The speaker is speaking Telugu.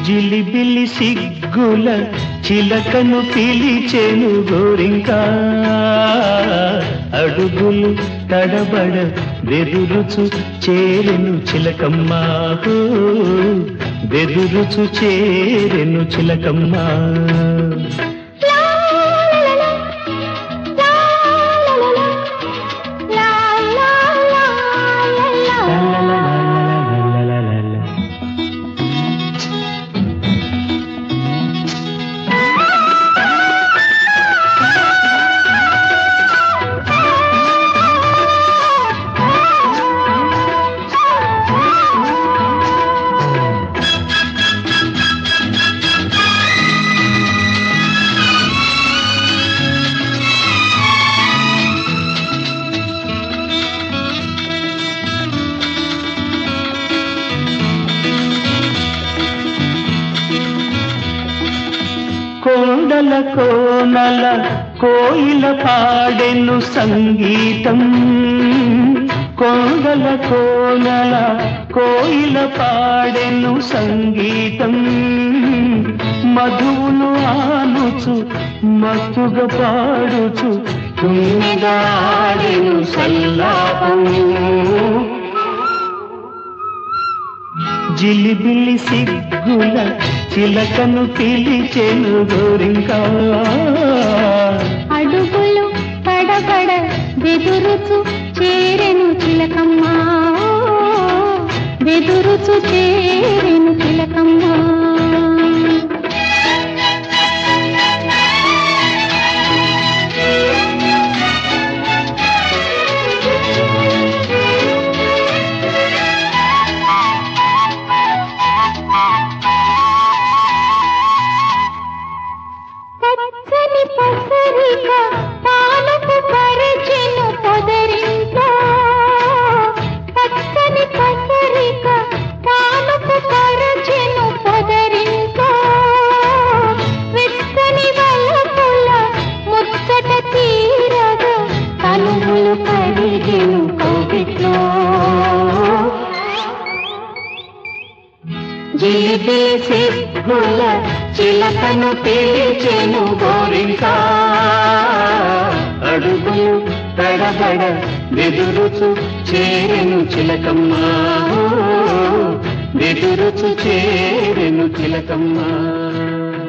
జిలిబిలి సిగ్గుల చిలకను పిలిచెను గోరింకా అడుగులు తడబడ బెదురుచు చేరెను చిలకమ్మా హో, బెదురుచు చేరెను చిలకమ్మా కోడల కోనల కోయిల పాడెను సంగీతం కోడల కోనల కోయిల పాడెను సంగీతం మధువును ఆనుచు మత్తుగా పాడుచు తుమ్మిదాడెను సల్లాపము జిలిబిలి సిగ్గుల చిలకను పిలిచెను గోరింకా అడుగులు పడబడ బెదురుచు చేరెను చిలకమ్మా బెదురుచు చేరెను చిలకమ్మా పచ్చని పసరిక పాలకు పరచెను పొదరింట్లో పచ్చని పసరిక పాలకు పరచెను పొదరింట్లో వెచ్చని వలపుల ముచ్చట తీరగా కనుములు కడిగెను కౌగిట్లో జిలిబిలి సిగ్గుల చిలకను పిలిచెను గోరింకా అడుగులు తడబడ బెదురుచు చేరెను చిలకమ్మా బెదురుచు చేరెను చిలకమ్మా